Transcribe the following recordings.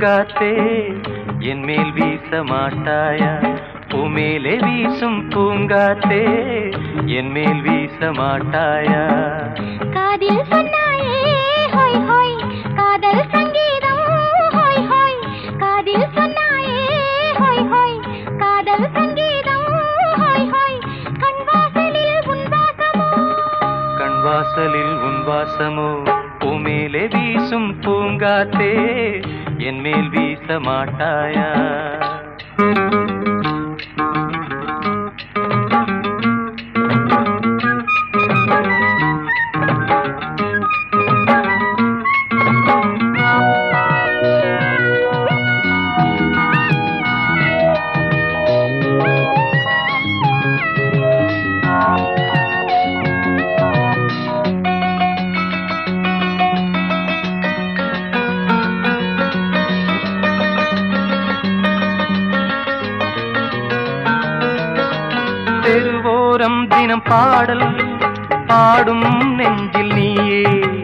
பூங்காத்தே என் மேல் வீச மாட்டாயா பூமேலே வீசும் பூங்காத்தே என் மேல் வீச மாட்டாயா காதில் சொன்னாயே ஹோய் ஹோய் காதல் சங்கீதம் ஹோய் ஹோய் காதில் சொன்னாயே ஹோய் ஹோய் காதல் சங்கீதம் ஹோய் ஹோய் கண் வாசலில் உன் வாசமோ கண் வாசலில் உன் வாசமோ பூமேலே வீசும் பூங்காத்தே என் மேல் வீச மாட்டாயா தெருவோரம் தினம் பாடல் பாடும் நெஞ்சில் நீயே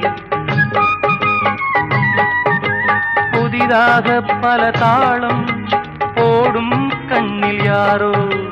புதிதாக பல தாளம் போடும் கண்ணில் யாரோ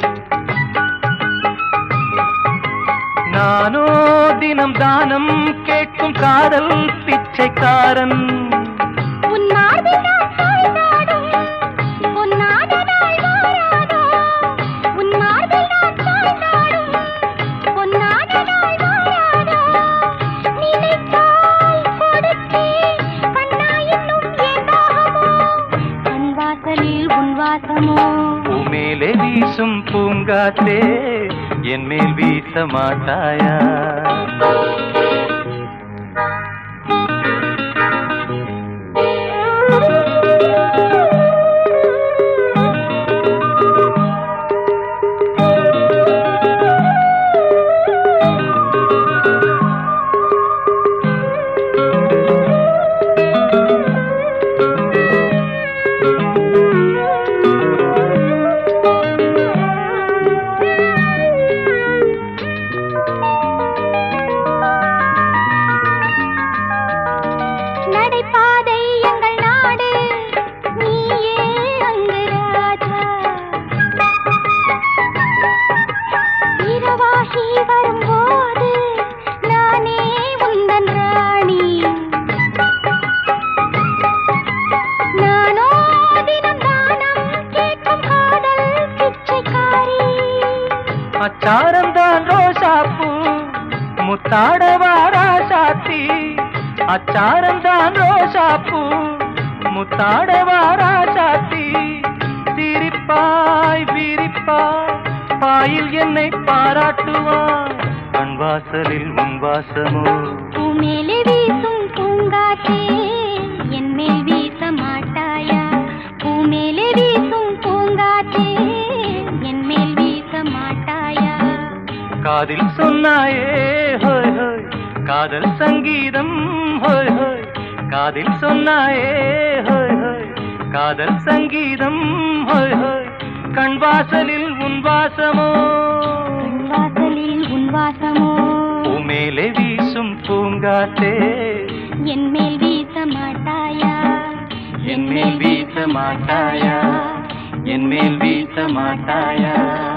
நானோ தினம் தானம் கேட்கும் காதல் பிச்சைக்காரன் உன் மார்பில் நான் சாய்ந்தாடும் பொன்னான நாள் வாராதோ உன் மார்பில் நான் சாய்ந்தாடும் பொன்னான நாள் வாராதோ நினைத்தால் கொடுத்தேன் கண்ணா இன்னும் ஏன் தாகமோ கண் வாசலில் உன் வாசமோ பூமேலே வீசும் பூங்காத்தே என் மேல் வீச மாட்டாயா நடைபாதை எங்கள் நாடு நீயே அங்கு ராஜா இரவாகி வரும்போது நானே உந்தன் ராணி நானோ தினம் தானம் கேட்கும் காதல் பிச்சைக்காரி அச்சாரம் தான் ரோசாப்பூ முத்தாடவாரா சாத்தி அச்சாரம் தான் ரோசாப்பூ முத்தாடவாரா சாத்தி சிரிப்பாய் விரிப்பாய் பாயில் என்னை பாராட்டுவாய் கண் வாசலில் உன் வாசமோ பூமேலே வீசும் பூங்காற்றே என் மேல் வீச மாட்டாயா பூமேலே வீசும் பூங்காற்றே என் மேல் வீச மாட்டாயா காதில் சொன்னாயே ஹோய் ஹோய் காதல் சங்கீதம் ஹோய் ஹோய் காதில் சொன்னாயே ஹோய் ஹோய் காதல் சங்கீதம் ஹோய் ஹோய் கண் வாசலில் உன் வாசமோ கண் வாசலில் உன் வாசமோ பூமேலே வீசும் பூங்காத்தே என் மேல் வீச மாட்டாயா என் மேல் வீச மாட்டாயா என் மேல் வீச மாட்டாயா